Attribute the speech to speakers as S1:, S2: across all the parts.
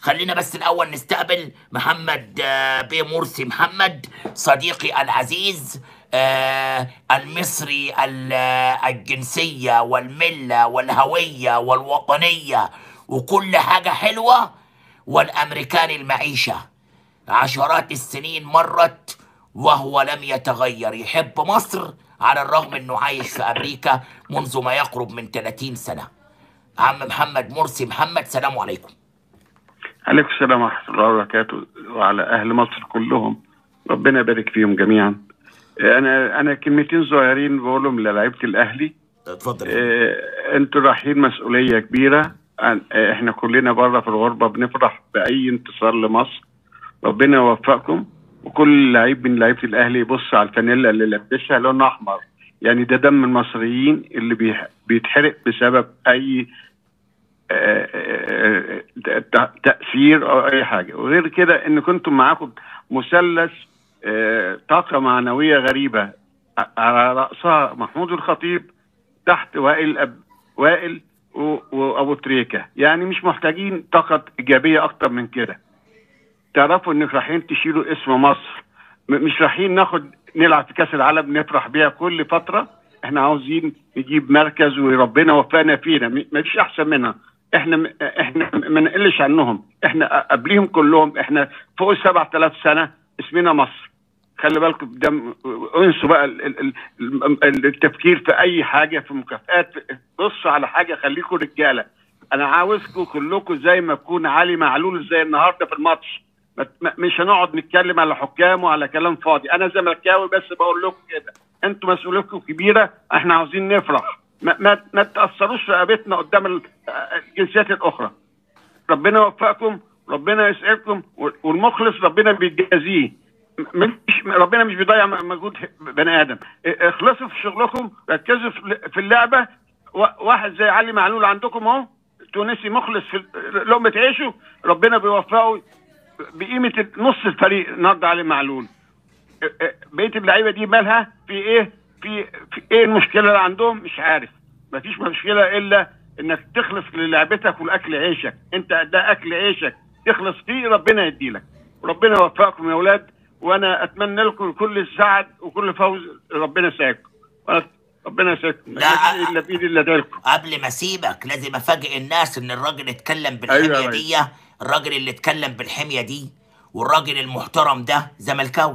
S1: خلينا بس الاول نستقبل محمد آه، بيه مرسي محمد صديقي العزيز آه، المصري ال- آه، الجنسيه والمله والهويه والوطنيه وكل حاجه حلوه والامريكاني المعيشه عشرات السنين مرت وهو لم يتغير يحب مصر على الرغم انه عايش في امريكا منذ ما يقرب من 30 سنه عم محمد مرسي محمد سلام عليكم
S2: عليكم السلام ورحمة الله وبركاته وعلى أهل مصر كلهم ربنا يبارك فيهم جميعا أنا أنا كلمتين صغيرين بقولهم للاعيبة الأهلي
S1: اتفضل
S2: آه، أنتوا رايحين مسؤولية كبيرة عن- آه، إحنا كلنا بره في الغربة بنفرح بأي انتصار لمصر ربنا يوفقكم وكل لعيب من لعيبة الأهلي يبص على الفانيلا اللي لابسها لون أحمر يعني ده دم المصريين اللي بيح- بيتحرق بسبب أي آه، آه، آه، تأثير أو أي حاجة وغير كده إن كنتم معاكم مثلث آه، طاقة معنوية غريبة ع- على رأسها محمود الخطيب تحت وائل أب وائل و- وأبو تريكة يعني مش محتاجين طاقة إيجابية أكتر من كده تعرفوا إنك رايحين تشيلوا اسم مصر م- مش رايحين ناخد نلعب في كأس العالم نفرح بيها كل فترة احنا عاوزين نجيب مركز وربنا وفقنا فينا م- مفيش احسن منها احنا م- احنا ما نقلش عنهم احنا قبليهم كلهم احنا فوق ال 7000 سنه اسمنا مصر خلي بالكم ده م- انسوا بقى ال- ال- ال- ال- التفكير في اي حاجه في مكافآت بصوا على حاجه خليكم رجاله انا عاوزكم كلكم زي ما تكون علي معلول زي النهارده في الماتش ما- ما- مش هنقعد نتكلم على حكام وعلى كلام فاضي انا زملكاوي بس بقول لكم كده انتوا مسؤوليتكم كبيره احنا عاوزين نفرح ما, ما, ما تاثروش رقبتنا قدام ال- الجنسيات الاخرى ربنا يوفقكم ربنا يسعدكم والمخلص ربنا بيجازيه م- مش ربنا مش بيضيع م- مجهود بني ادم ا- اخلصوا في شغلكم ركزوا في في اللعبه وا- واحد زي علي معلول عندكم اهو تونسي مخلص في لقمه عيشه ربنا بيوفقه بقيمه نص الفريق النهارده علي معلول ا- ا- بقيه اللعيبه دي مالها في ايه في, في ايه المشكله اللي عندهم مش عارف مفيش مشكله الا انك تخلص للعبتك والاكل عيشك انت ده اكل عيشك تخلص فيه ربنا يديلك ربنا يوفقكم يا اولاد وانا اتمنى لكم كل سعد وكل فوز ربنا يسعدكم وأنا- ربنا يسعدكم
S1: لا.
S2: ما الا بايد الا داركم
S1: قبل ما اسيبك لازم افاجئ الناس ان الراجل اتكلم
S2: أيوة
S1: بالحميه
S2: يا
S1: دي الراجل اللي اتكلم بالحميه دي والراجل المحترم ده زملكاوي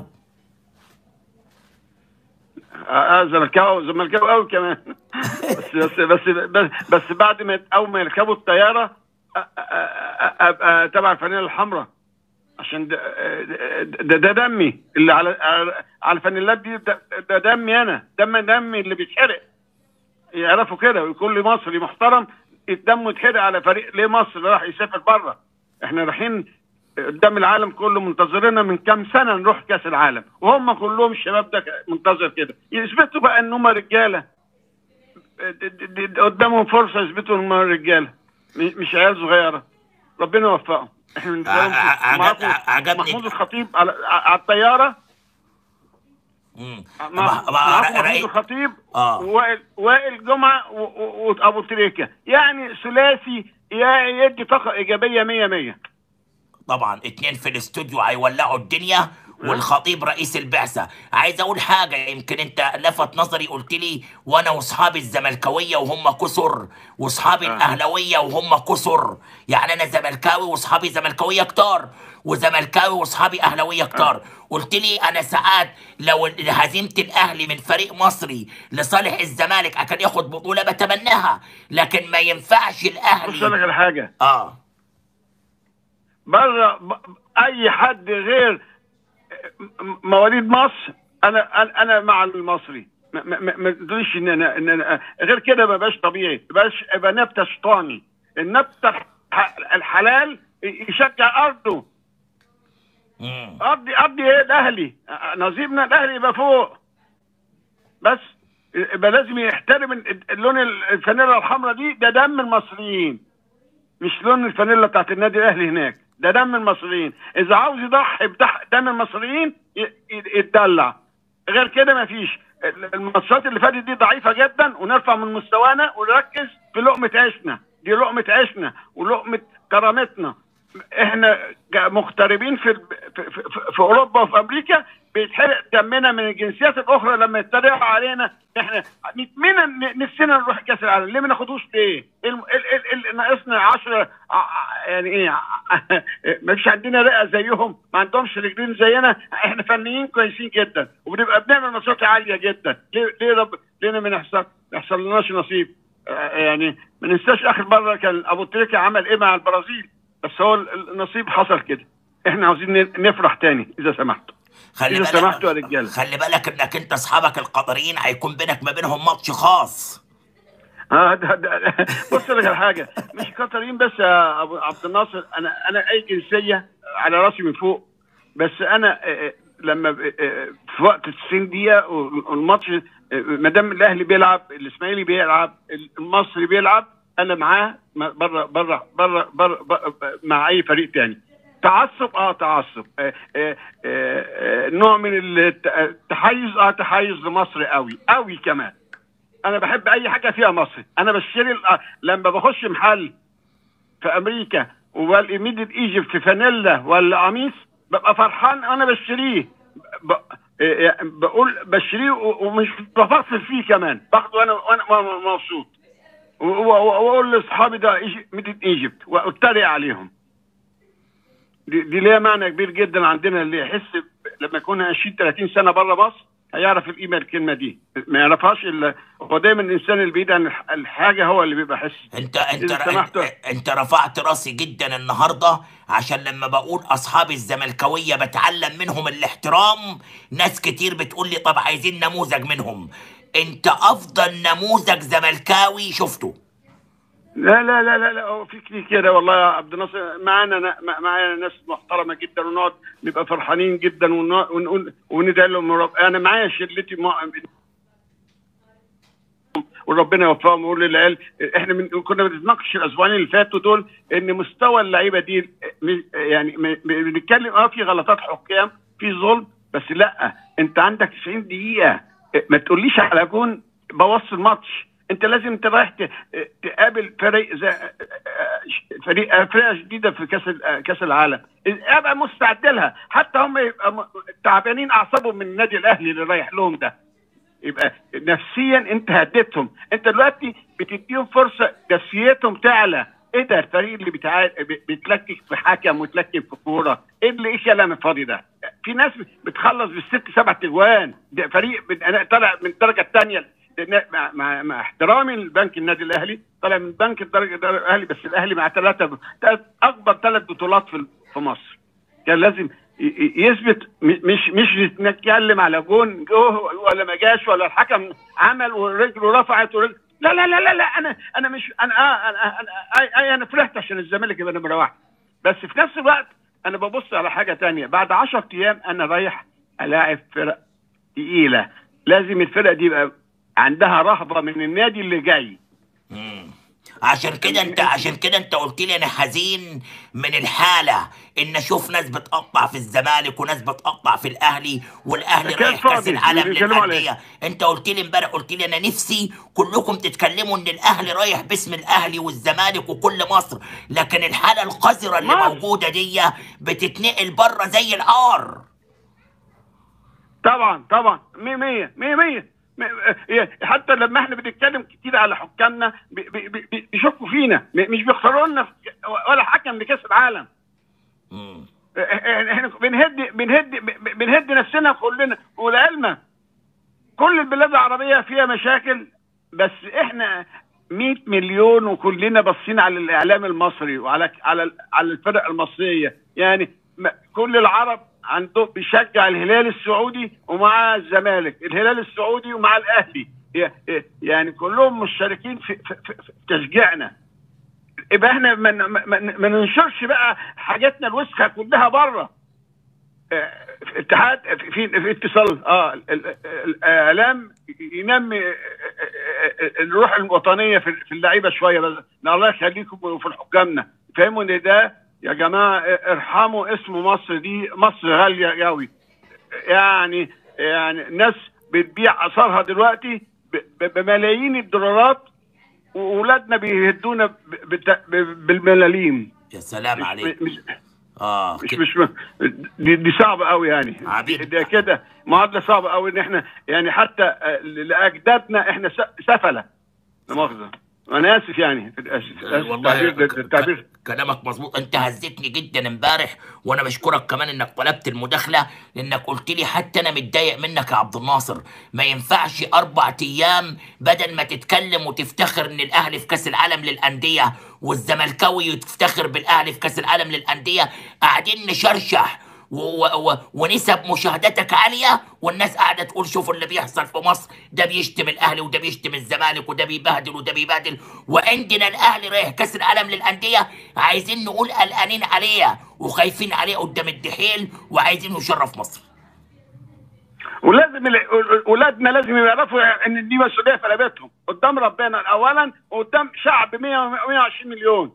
S2: اه زملكاوي زملكاوي قوي كمان بس بس بس بس, بس بعد ما اول ما يركبوا الطياره أ- أ- أ- ابقى تبع الفانيله الحمراء عشان ده ده, ده دمي اللي على على- على الفانيلات دي ده, ده دمي انا دم دمي اللي بيتحرق يعرفوا كده وكل مصري محترم دمه يتحرق على فريق ليه مصر راح يسافر بره احنا رايحين قدام العالم كله منتظرنا من كام سنه نروح كاس العالم وهم كلهم الشباب ده منتظر كده يثبتوا بقى ان هم رجاله د- د- د- قدامهم فرصه يثبتوا ان هم رجاله م- مش عيال صغيره ربنا يوفقهم احنا
S1: ع-
S2: بنتكلم
S1: ع-
S2: معاكم
S1: عجب- عجبني.
S2: محمود الخطيب على على الطياره
S1: مم.
S2: مع-
S1: ما-
S2: معاكم
S1: ما-
S2: محمود
S1: رأي-
S2: الخطيب
S1: آه.
S2: ووائل وائل جمعه و- و- وابو تريكه يعني ثلاثي يا- يدي طاقه ايجابيه 100 100
S1: طبعا اتنين في الاستوديو هيولعوا الدنيا والخطيب رئيس البعثة عايز اقول حاجة يمكن انت لفت نظري قلت لي وانا واصحابي الزملكاوية وهم كسر واصحابي
S2: آه.
S1: الاهلاوية وهم كسر يعني انا زملكاوي واصحابي زملكاوية كتار وزملكاوي واصحابي اهلاوية كتار قلت لي انا ساعات لو هزيمة الاهلي من فريق مصري لصالح الزمالك كان ياخد بطولة بتمناها لكن ما ينفعش
S2: بص اقول لك
S1: الاهلي
S2: على حاجه
S1: اه
S2: بره ب- اي حد غير م- مواليد مصر انا انا أنا مع المصري ما- ما ما- ما تقوليش ان انا ان انا غير كده ما بقاش طبيعي ما بقاش يبقى نبته شيطاني النبته الح- الحلال يشجع ارضه
S1: مم.
S2: قضي قضي ايه الاهلي نصيبنا الاهلي يبقى فوق بس يبقى لازم يحترم ال- اللون الفانيلا الحمراء دي ده دم المصريين مش لون الفانيلا بتاعت النادي الاهلي هناك ده دم المصريين اذا عاوز يضحي بدم المصريين ي- ي- يتدلع غير كده مفيش ال- الماتشات اللي فاتت دي ضعيفه جدا ونرفع من مستوانا ونركز في لقمه عيشنا دي لقمه عيشنا ولقمه كرامتنا احنا جا- مغتربين في, في, في, في اوروبا وفي امريكا بيتحرق دمنا من الجنسيات الاخرى لما يتريقوا علينا احنا نتمنى ن- نفسنا نروح كاس العالم ليه ما ناخدوش ليه؟ ال- ال- ال- ال- ناقصنا 10 يعني ايه ما فيش عندنا رئه زيهم ما عندهمش رجلين زينا احنا فنيين كويسين جدا وبنبقى بنعمل ماتشات عاليه جدا ليه ليه رب ليه ما نحصل ما يحصلناش نصيب آه، يعني ما ننساش اخر مره كان ابو تريكه عمل ايه مع البرازيل بس هو ال- النصيب حصل كده احنا عاوزين ن- نفرح تاني اذا سمحتوا
S1: خلي
S2: إذا
S1: بالك
S2: سمحتوا يا رجالة.
S1: خلي بالك انك انت اصحابك القطريين هيكون بينك ما بينهم ماتش خاص
S2: اه ده ده بص لك على حاجه مش قطريين بس يا ابو عبد الناصر انا انا اي جنسيه على راسي من فوق بس انا آه، آه، لما ب- آه، في وقت 90 دقيقه والماتش آه، ما دام الاهلي بيلعب الاسماعيلي بيلعب المصري بيلعب انا معاه بره بره بره بره مع اي فريق تاني تعصب اه تعصب آه آه آه آه نوع من الت- التحيز اه تحيز لمصر قوي قوي كمان انا بحب اي حاجه فيها مصري انا بشتري ال- لما بخش محل في امريكا وبلاقي ميدل ايجيبت في فانيلا ولا قميص ببقى فرحان انا بشتريه ب... إيه بقول بشتريه و- ومش بفصل فيه كمان باخده وانا وانا وأنا مبسوط و- و- واقول لاصحابي ده ميدل ايجيبت واتريق عليهم دي, دي ليها معنى كبير جدا عندنا اللي يحس ب- لما يكون 20 30 سنه بره مصر هيعرف القيمه الكلمه دي ما يعرفهاش الا هو دايما الانسان اللي بعيد عن الح- الحاجه هو اللي بيبقى حس
S1: انت انت
S2: إذا سمحت.
S1: انت, انت رفعت راسي جدا النهارده عشان لما بقول اصحابي الزملكاويه بتعلم منهم الاحترام ناس كتير بتقول لي طب عايزين نموذج منهم انت افضل نموذج زملكاوي شفته
S2: لا لا لا لا لا هو في كتير كده والله يا عبد الناصر معانا نا- مع- معانا ناس محترمه جدا ونقعد نبقى فرحانين جدا ونقعد- ونقول وندعي لهم رب انا معايا شلتي مع- وربنا يوفقهم ويقول للعيال احنا من كنا بنتناقش الاسبوعين اللي فاتوا دول ان مستوى اللعيبه دي م- يعني م- بنتكلم اه في غلطات حكام في ظلم بس لا انت عندك 90 دقيقه ما تقوليش على جون بوظ الماتش انت لازم انت رايح ت- تقابل فريق زي فريق فرقه جديده في كاس ال- كاس العالم ابقى مستعد لها حتى هم يبقى م- تعبانين اعصابهم من النادي الاهلي اللي رايح لهم ده يبقى نفسيا انت هديتهم انت دلوقتي بتديهم فرصه نفسيتهم تعلى ايه ده الفريق اللي بتاع... بيتلكك في حكم ويتلكك في كوره ايه اللي ايه الكلام الفاضي ده في ناس بتخلص بالست سبع تجوان ده فريق من... أنا طالع من الدرجه الثانيه مع... مع... مع احترامي لبنك النادي الاهلي طالع من بنك الدرجه الدرجة الاهلي بس الاهلي مع ثلاثه اكبر ثلاث بطولات في في مصر كان لازم ي- ي- يثبت م- مش مش نتكلم على جون جوه ولا ما جاش ولا الحكم عمل ورجله رفعت ورجل لا لا لا لا لا انا انا مش انا آه انا انا, أنا, أنا, أنا فرحت عشان الزمالك يبقى نمره واحد بس في نفس الوقت انا ببص على حاجه تانية بعد 10 ايام انا رايح الاعب فرق تقيله لازم الفرقه دي يبقى عندها رهبه من النادي اللي جاي
S1: مم. عشان كده انت عشان كده انت قلت لي انا حزين من الحاله ان اشوف ناس بتقطع في الزمالك وناس بتقطع في الاهلي والاهلي
S2: كان
S1: رايح كاس
S2: فاضي.
S1: العالم
S2: بيتكلموا على
S1: للانديه انت قلت لي امبارح قلت لي انا نفسي كلكم تتكلموا ان الاهلي رايح باسم الاهلي والزمالك وكل مصر لكن الحاله القذره اللي
S2: مصر.
S1: موجوده دي بتتنقل بره زي العار
S2: طبعا طبعا 100 100 100 100 حتى لما احنا بنتكلم كتير على حكامنا بي- بي- بي- بيشكوا فينا م- مش بيختاروا لنا في- ولا حكم لكاس العالم
S1: مم.
S2: احنا بنهد بنهد بنهد نفسنا كلنا ولعلمك كل البلاد العربيه فيها مشاكل بس احنا 100 مليون وكلنا باصين على الاعلام المصري وعلى على على الفرق المصريه يعني ما- كل العرب عنده بيشجع الهلال السعودي ومع الزمالك الهلال السعودي ومع الاهلي ي- يعني كلهم مشتركين في, في, في, في تشجيعنا يبقى احنا ما ما- ما ما ننشرش بقى حاجاتنا الوسخه كلها بره آه، في اتحاد في في اتصال اه ال- ال- الاعلام ينمي آه، آه، آه، الروح الوطنيه في في اللعيبه شويه بس الله يخليكم وفي حكامنا فهموا ان ده يا جماعه آه، ارحموا اسم مصر دي مصر غاليه قوي يعني يعني ناس بتبيع اثارها دلوقتي ب- ب- بملايين الدولارات واولادنا بيهدونا ب- بت- ب- بالملاليم
S1: يا سلام
S2: مش
S1: عليك
S2: مش
S1: اه
S2: مش,
S1: كده.
S2: مش دي, دي صعبة قوي يعني
S1: عبيد.
S2: دي- ده كده معادلة صعبة قوي ان احنا يعني حتى آه، لاجدادنا احنا س- سفلة لا مؤاخذة انا اسف يعني اسف اسف
S1: والله
S2: التعبير ده-
S1: ك-
S2: التعبير
S1: ك- كلامك مظبوط انت هزتني جدا امبارح وانا بشكرك كمان انك طلبت المداخله لانك قلت لي حتى انا متضايق منك يا عبد الناصر ما ينفعش اربع ايام بدل ما تتكلم وتفتخر ان الاهلي في كاس العالم للانديه والزملكاوي يفتخر بالاهلي في كاس العالم للانديه قاعدين نشرشح و و و ونسب مشاهداتك عاليه والناس قاعده تقول شوفوا اللي بيحصل في مصر ده بيشتم الاهلي وده بيشتم الزمالك وده بيبهدل وده بيبهدل وعندنا الاهلي رايح كاس العالم للانديه عايزين نقول قلقانين عليه وخايفين عليه قدام الدحيل وعايزين يشرف مصر
S2: ولازم ال- اولادنا لازم يعرفوا ان دي مسؤوليه في رقبتهم قدام ربنا اولا وقدام شعب 100 و 120 مليون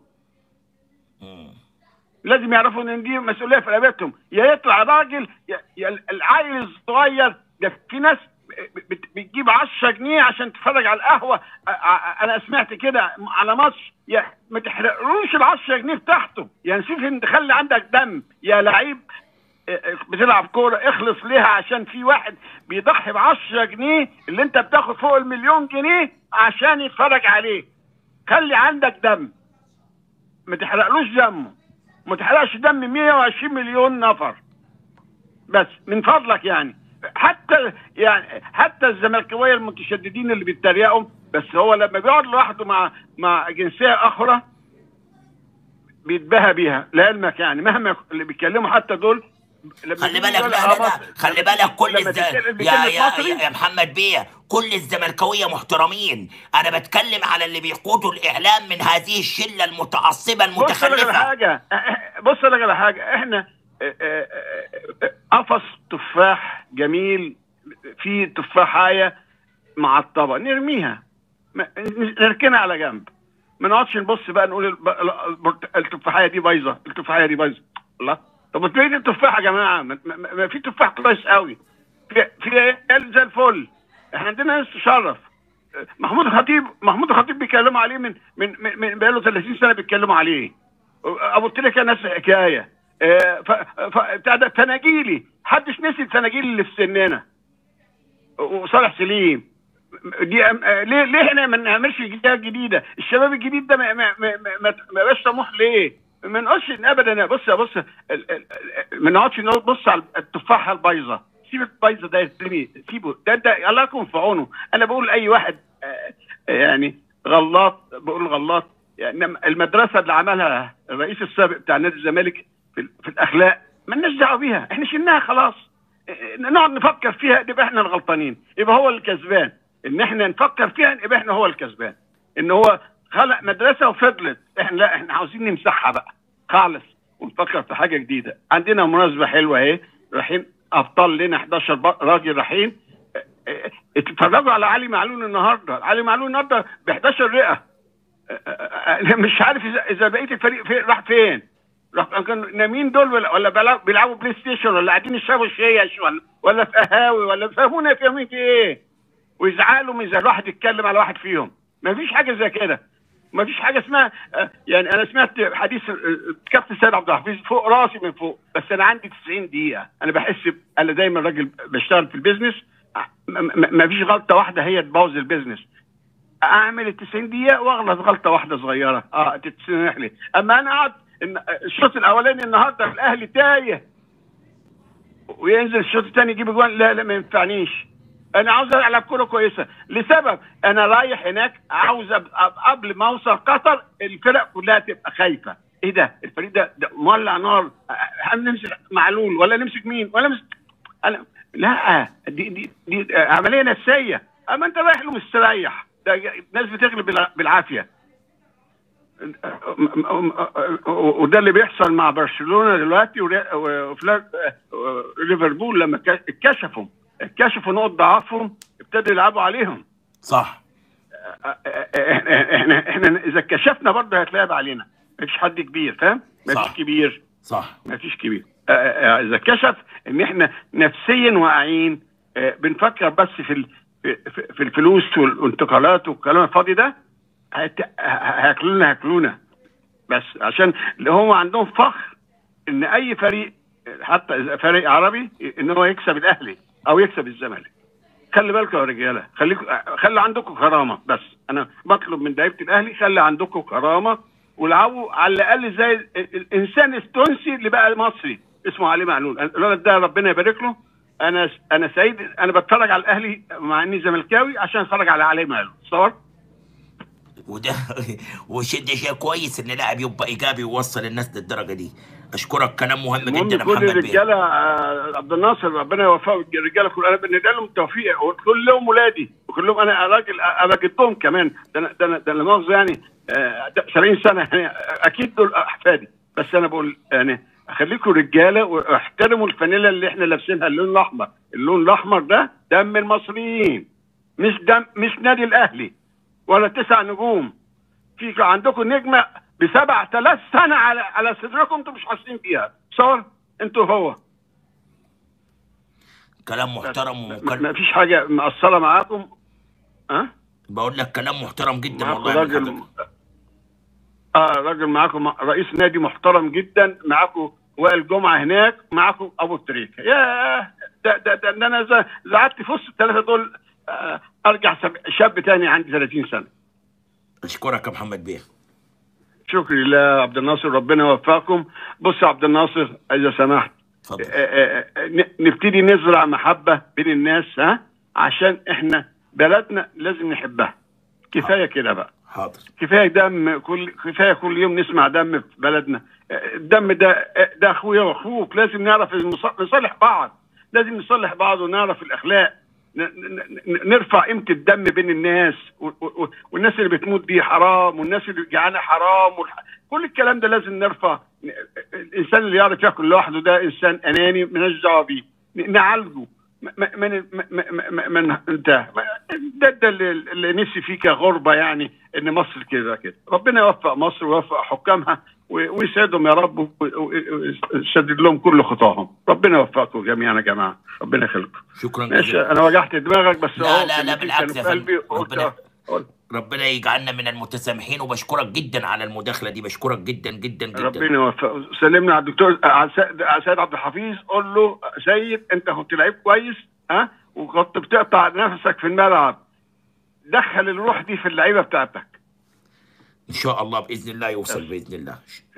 S2: لازم يعرفوا ان دي مسؤوليه في رقبتهم يا يطلع راجل يا يا العيل الصغير ده في ناس بت- بتجيب 10 جنيه عشان تتفرج على القهوه ا- ا- انا سمعت كده على مصر يا ما تحرقلوش ال 10 جنيه بتاعته يا نسيت ان تخلي عندك دم يا لعيب بتلعب كوره اخلص ليها عشان في واحد بيضحي ب 10 جنيه اللي انت بتاخد فوق المليون جنيه عشان يتفرج عليه خلي عندك دم ما تحرقلوش دمه ما تحرقش دم 120 مليون نفر بس من فضلك يعني حتى يعني حتى الزملكاويه المتشددين اللي بيتريقوا بس هو لما بيقعد لوحده مع مع جنسيه اخرى بيتباهى بيها لعلمك يعني مهما اللي بيتكلموا حتى دول لما
S1: خلي
S2: بيجي
S1: بالك
S2: يقول
S1: لا
S2: آه
S1: لا لا
S2: مصر-
S1: خلي بالك كل
S2: لما
S1: الز...
S2: تتكلم
S1: يا
S2: بكلمة
S1: يا,
S2: مصري،
S1: يا محمد بيه كل الزملكاويه محترمين انا بتكلم على اللي بيقودوا الاعلام من هذه الشله المتعصبه
S2: بص لك على
S1: المتخلفه
S2: حاجه بص لك على حاجه احنا اه، اه، اه، قفص تفاح جميل فيه تفاحايه معطبه نرميها ما- نركنها على جنب ما نقعدش نبص بقى نقول الب- البرت- التفاحيه دي بايظه التفاحيه دي بايظه الله طب ما تلاقي التفاح يا جماعه ما, ما, ما في تفاح كويس قوي في في عيال زي الفل احنا عندنا ناس تشرف محمود الخطيب محمود الخطيب بيتكلموا عليه من من من, من بقاله 30 سنه بيتكلموا عليه ابو تريكه نفس الحكايه آه، ف- ف- بتاع ده فناجيلي محدش نسي الفناجيل اللي في سننا وصالح سليم دي أم- آه، ليه ليه احنا ما نعملش جديده جديده الشباب الجديد ده ما ما ما ما- ما ما يبقاش طموح ليه ما نقولش إن ابدا بص بص ال- ال- ال- ما نقعدش نبص على التفاحه البايظه سيب البايظه ده يترمي سيبه ده ده الله يكون في عونه انا بقول لاي واحد آه، يعني غلط بقول غلط يعني المدرسه اللي عملها الرئيس السابق بتاع نادي الزمالك في, في الاخلاق ما لناش دعوه بيها احنا شلناها خلاص إيه، نقعد نفكر فيها يبقى احنا الغلطانين يبقى هو الكسبان ان احنا نفكر فيها يبقى احنا هو الكسبان ان هو خلق مدرسه وفضلت احنا لا احنا عاوزين نمسحها بقى خالص ونفكر في حاجه جديده عندنا مناسبه حلوه اهي رايحين ابطال لنا 11 ب- راجل رايحين اه، اه، اتفرجوا على علي معلول النهارده علي معلول النهارده ب 11 رئه أنا مش عارف اذا اذا بقيه الفريق فين راح فين راح كانوا نايمين دول ولا ولا بيلعبوا- بيلعبوا بلاي ستيشن ولا قاعدين يشربوا شيش ولا ولا في قهاوي ولا فهمونا فاهمين في ايه ويزعلوا من اذا الواحد يتكلم على واحد فيهم ما فيش حاجه زي كده ما فيش حاجه اسمها آه، يعني انا سمعت حديث آه، كابتن سيد عبد الحفيظ فوق راسي من فوق بس انا عندي 90 دقيقه انا بحس ب- انا دايما راجل بشتغل في البيزنس آه، ما- ما ما فيش غلطه واحده هي تبوظ البيزنس اعمل ال 90 دقيقه واغلط غلطه واحده صغيره اه تتسمح لي اما انا اقعد إن- الشوط الاولاني النهارده الاهلي تايه وينزل الشوط الثاني يجيب جوان لا لا ما ينفعنيش انا عاوز العب كوره كويسه لسبب انا رايح هناك عاوز أب- أب- قبل ما اوصل قطر الفرق كلها تبقى خايفه ايه ده الفريق ده, ده مولع نار هنمسك معلول ولا نمسك مين ولا نمسك أنا لا دي دي دي عمليه نفسيه اما انت رايح له مستريح ده ناس بتغلب بالع- بالعافيه وده اللي بيحصل مع برشلونه دلوقتي وري- وفلا- وليفربول لما ك- اتكشفوا اتكشفوا نقط ضعفهم ابتدوا يلعبوا عليهم
S1: صح
S2: احنا احنا اذا كشفنا برضه هيتلعب علينا مفيش حد كبير فاهم مفيش
S1: صح.
S2: كبير
S1: صح
S2: ما فيش كبير آه، آه، اذا كشف ان احنا نفسيا واعيين آه، بنفكر بس في ال- في في الفلوس والانتقالات والكلام الفاضي ده هت- ه- هياكلونا هياكلونا بس عشان اللي هم عندهم فخر ان اي فريق حتى إذا فريق عربي ان هو يكسب الاهلي او يكسب الزمالك خلي بالكم يا رجاله خليكم خلي عندكم كرامه بس انا بطلب من لعيبه الاهلي خلي عندكم كرامه والعبوا على الاقل زي ال- ال- الانسان التونسي اللي بقى مصري اسمه علي معلول الولد ده ربنا يبارك له انا انا سعيد انا بتفرج على الاهلي مع اني زملكاوي عشان اتفرج على علي معلول تصور
S1: وده وشيء ده شيء كويس ان لاعب يبقى ايجابي ويوصل الناس للدرجه دي اشكرك كلام مهم
S2: المهم
S1: جدا يا
S2: كل
S1: محمد بيه
S2: الرجاله آه، عبد الناصر ربنا يوفقه الرجاله كل انا بندعي لهم التوفيق وكلهم ولادي وكلهم انا راجل ابقى جدهم كمان ده انا ده انا ده أنا مؤاخذه يعني آه، ده 70 سنه يعني اكيد دول احفادي بس انا بقول يعني خليكم رجاله واحترموا الفانيلا اللي احنا لابسينها اللون الاحمر اللون الاحمر ده دم المصريين مش دم مش نادي الاهلي ولا تسع نجوم في عندكم نجمه ب 7000 سنه على على صدركم انتم مش حاسين بيها صور انتوا هو
S1: كلام محترم
S2: ما
S1: ومكلم
S2: فيش حاجه مقصره معاكم ها
S1: بقول لك كلام محترم جدا
S2: معاكم
S1: والله من
S2: راجل
S1: حضرتك.
S2: اه راجل معاكم رئيس نادي محترم جدا معاكم وائل جمعه هناك معاكم ابو تريكه يا ده ده ده, ده انا ز- زعلت في وسط الثلاثه دول آه ارجع سب- شاب تاني عندي 30 سنه
S1: اشكرك يا محمد بيه
S2: شكرا لله يا عبد الناصر ربنا يوفقكم بص يا عبد الناصر اذا سمحت
S1: اتفضل
S2: آه، آه، آه، ن- نبتدي نزرع محبة بين الناس ها عشان احنا بلدنا لازم نحبها كفاية كده بقى
S1: حاضر
S2: كفاية دم كل كفاية كل يوم نسمع دم في بلدنا آه، الدم ده آه، ده اخويا واخوك لازم نعرف المص- نصالح بعض لازم نصالح بعض ونعرف الاخلاق ن- ن- ن- نرفع قيمة الدم بين الناس و- و- والناس اللي بتموت دي حرام والناس اللي جعانة حرام والح... كل الكلام ده لازم نرفع الانسان اللي يعرف ياكل لوحده ده انسان اناني مالناش دعوه بيه ن- نعالجه ما ما ما ما ما ما ما انت ما- ده ده اللي, اللي نفسي فيه كغربه يعني ان مصر كده كده ربنا يوفق مصر ويوفق حكامها و- ويسعدهم يا رب و- و- ويسدد لهم كل خطاهم ربنا يوفقكم جميعا يا جماعه ربنا يخليكم
S1: شكرا
S2: ماشي
S1: جزيلا
S2: انا وجعت دماغك بس
S1: لا،
S2: أهو
S1: لا، لا،
S2: كلمتين
S1: بالعكس
S2: كانوا
S1: يا
S2: في قلبي
S1: فندم.
S2: قلت
S1: ربنا-
S2: قلت
S1: ربنا يجعلنا من المتسامحين وبشكرك جدا على المداخله دي بشكرك جدا جدا جدا
S2: ربنا يوفقه سلمنا على الدكتور على سيد- على سيد عبد الحفيظ قول له سيد انت كنت لعيب كويس ها وكنت بتقطع نفسك في الملعب دخل الروح دي في اللعيبه بتاعتك
S1: ان شاء الله باذن الله يوصل باذن الله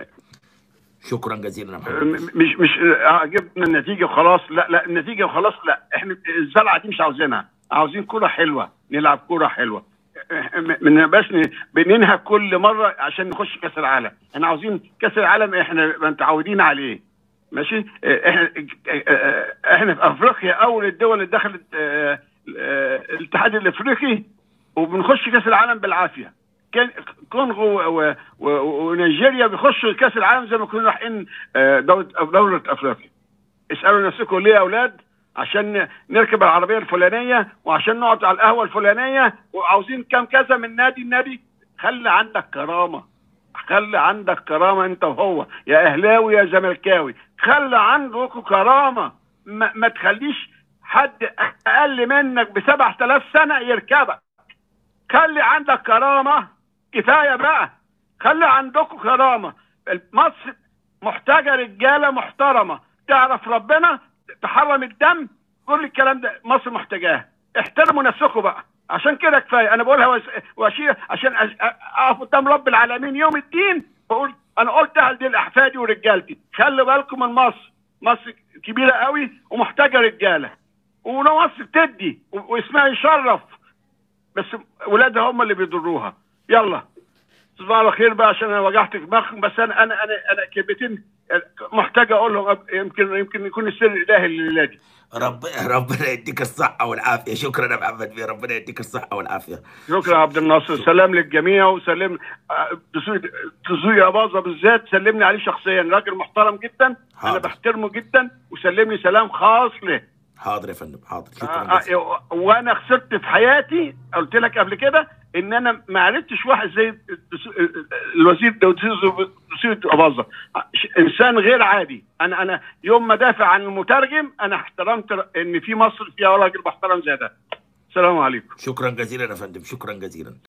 S1: شكرا جزيلا يا محمد
S2: م- مش مش آه، جبنا النتيجه وخلاص لا لا النتيجه وخلاص لا احنا الزرعه دي مش عاوزينها عاوزين كره حلوه نلعب كره حلوه م- ما نبقاش ن- بننهى كل مره عشان نخش كاس العالم احنا عاوزين كاس العالم احنا متعودين عليه ماشي اه، احنا اه، اه، احنا في افريقيا اول الدول اللي دخلت اه، اه، الاتحاد الافريقي وبنخش كاس العالم بالعافيه كان كونغو و- و- ونيجيريا بيخشوا كاس العالم زي ما كنا رايحين اه، دوله دوله افريقيا اسالوا نفسكم ليه يا اولاد عشان نركب العربيه الفلانيه وعشان نقعد على القهوه الفلانيه وعاوزين كام كذا من نادي النادي خلي عندك كرامه خلي عندك كرامه انت وهو يا اهلاوي يا زملكاوي خلي عندكم كرامه ما, ما تخليش حد اقل منك ب 7000 سنه يركبك خلي عندك كرامه كفايه بقى خلي عندكم كرامه مصر محتاجه رجاله محترمه تعرف ربنا تحرم الدم كل الكلام ده مصر محتاجاه احترموا نفسكم بقى عشان كده كفايه انا بقولها وش- واشير عشان أش- اقف قدام رب العالمين يوم الدين بقول انا قلتها لدي لاحفادي ورجالتي خلي بالكم من مصر مصر كبيره قوي ومحتاجه رجاله ومصر تدي و- واسمها يشرف بس ولادها هم اللي بيضروها يلا تصبحوا على خير بقى عشان انا وجعت دماغكم بس انا انا انا انا كلمتين محتاج اقولهم يمكن يمكن يكون السر الالهي لولادي
S1: رب ربنا يديك الصحة والعافية شكرا يا محمد بيه ربنا يديك الصحة والعافية
S2: شكرا يا عبد الناصر سلام للجميع وسلم آه، دسوقي دسوقي اباظه بالذات سلمني عليه شخصيا راجل محترم جدا انا
S1: حاضر.
S2: بحترمه جدا وسلم لي سلام خاص له
S1: حاضر يا فندم حاضر
S2: آه،
S1: شكرا جزيلا
S2: آه، وانا خسرت في حياتي قلت لك قبل كده ان انا ما عرفتش واحد زي الدسو- الوزير دسوقي اباظه انسان غير عادي انا انا يوم ما دافع عن المترجم انا احترمت ان في مصر فيها راجل محترم زي ده السلام عليكم
S1: شكرا جزيلا يا فندم شكرا جزيلا